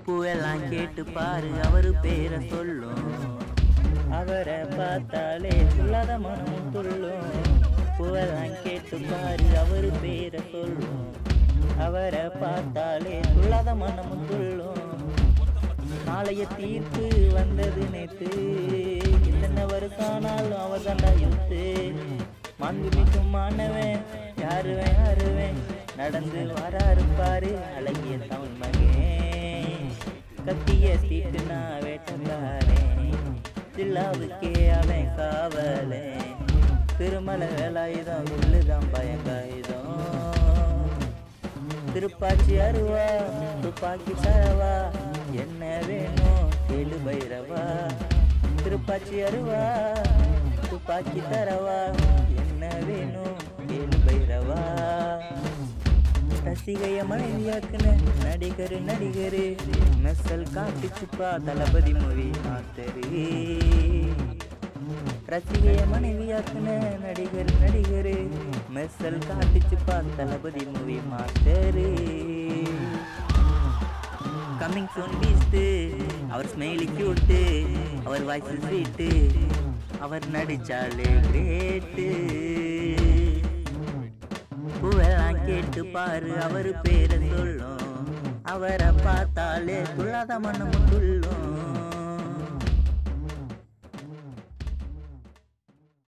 பூவெல்லாம் கேட்டு பாரு அவரு பேரை சொல்லும் அவரை பார்த்தாலே சொல்லாத மனமும் துள்ளும் பூவெல்லாம் கேட்டு பாரு அவரு பேரை சொல்லும் அவரை பார்த்தாலே சொல்லாத மனமும் துள்ளும் நாளைய தீர்ப்பு வந்தது நேத்து எத்தனை வருஷம் ஆனாலும் அவர் தாண்டா யூத்து மாண்புமிக்கும் மாணவன் யாருவன் யாருவன் நடந்து வராரு பாரு அழகிய தமிழ் மகன் கத்திய தீட்டு நான் வேட்டக்காரன் தில்லாவுக்கே அவன் காவலன் திருமலை வேலாயுதம் உள்ளுதான் பயங்காயுதம் திருப்பாச்சி அருவா துப்பாக்கி தரவா என்ன வேணும் கேளு பைரவா திருப்பாச்சி அருவா துப்பாக்கி தரவா என்ன வேணும் கேளு பைரவா ரசிகைய மனைவியாக்குன நடிகர் நடிகரு மெசல் காட்டுச்சுப்பா தளபதி மூவி மாத்தரு ரசிகைய மனைவியாக்குன நடிகர் நடிகரு மெர்சல் காட்டுச்சுப்பா Thalapathy movie Master coming soon Beast அவர் ஸ்மைலி கியூட்டு அவர் வாய்ஸ் ஸ்வீட்டு அவர் நடிச்சாலே கிரேட்டு பூவெல்லாம் கேட்டு பாரு அவர் பேரை சொல்லும் அவரை பார்த்தாலே துள்ளாத மனமும் துள்ளும்